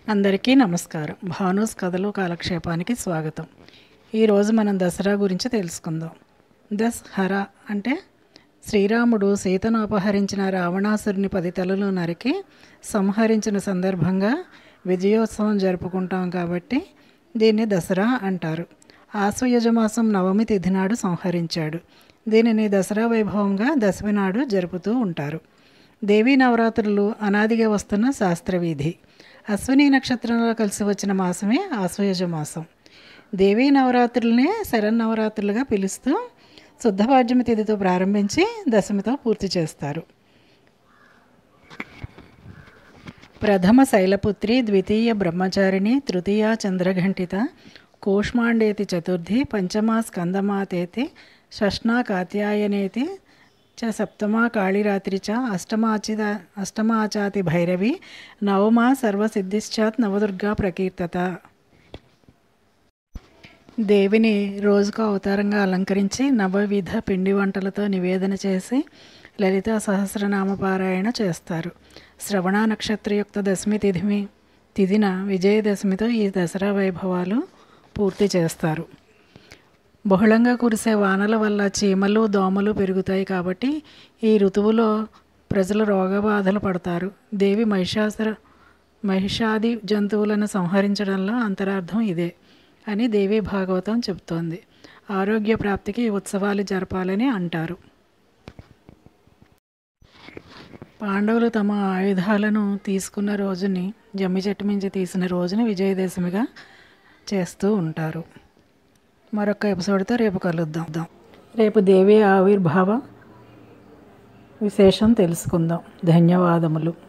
అందరికీ నమస్కారం భానూస్ కథలు కాలక్షేపానికి స్వాగతం ఈరోజు మనం దసరా గురించి తెలుసుకుందాం దస్హరా అంటే శ్రీరాముడు సీతను అపహరించిన రావణాసురుని పది తలలు నరికి సంహరించిన సందర్భంగా విజయోత్సవం జరుపుకుంటాం కాబట్టి దీన్ని దసరా అంటారు ఆశ్వయుజమాసం నవమి తిథి నాడు సంహరించాడు దీనిని దసరా వైభవంగా దశమి నాడు జరుపుతూ ఉంటారు దేవీ నవరాత్రులు అనాదిగా వస్తున్న శాస్త్రవీధి అశ్విని నక్షత్రంలో కలిసి వచ్చిన మాసమే ఆశ్వయుజ మాసం దేవీ నవరాత్రులనే శరన్నవరాత్రులుగా పిలుస్తూ శుద్ధపాడ్యమి తిథితో ప్రారంభించి దశమితో పూర్తి చేస్తారు ప్రథమ శైలపుత్రి ద్వితీయ బ్రహ్మచారిణి తృతీయ చంద్రఘంటిత కూష్మాండేతి చతుర్థి పంచమా స్కందమాతేతి షష్ణా కాత్యాయనేతి చ సప్తమా కాళీరాత్రి చ అష్టమాచి అష్టమాచాతి భైరవి నవమా సర్వసిద్ధిశ్చాత్ నవదుర్గా ప్రకీర్తత దేవిని రోజుకు అవతారంగా అలంకరించి నవవిధ పిండి వంటలతో నివేదన చేసి లలితా సహస్రనామ పారాయణ చేస్తారు శ్రవణ నక్షత్రయుక్త దశమి తిథిమి తిథిన విజయదశమితో ఈ దసరా వైభవాలు పూర్తి చేస్తారు బహుళంగా కురిసే వానల వల్ల చీమలు దోమలు పెరుగుతాయి కాబట్టి ఈ ఋతువులో ప్రజలు రోగబాధలు పడతారు దేవి మహిషాసుర మహిషాది జంతువులను సంహరించడంలో అంతరార్థం ఇదే అని దేవి భాగవతం చెబుతోంది ఆరోగ్య ప్రాప్తికి ఈ ఉత్సవాలు జరపాలని అంటారు పాండవులు తమ ఆయుధాలను తీసుకున్న రోజుని జమ్మి చెట్టు మించి తీసిన రోజుని విజయదశమిగా చేస్తూ ఉంటారు మరొక ఎపిసోడ్తో రేపు కలుద్దాం రేపు దేవి ఆవిర్భావ విశేషం తెలుసుకుందాం ధన్యవాదములు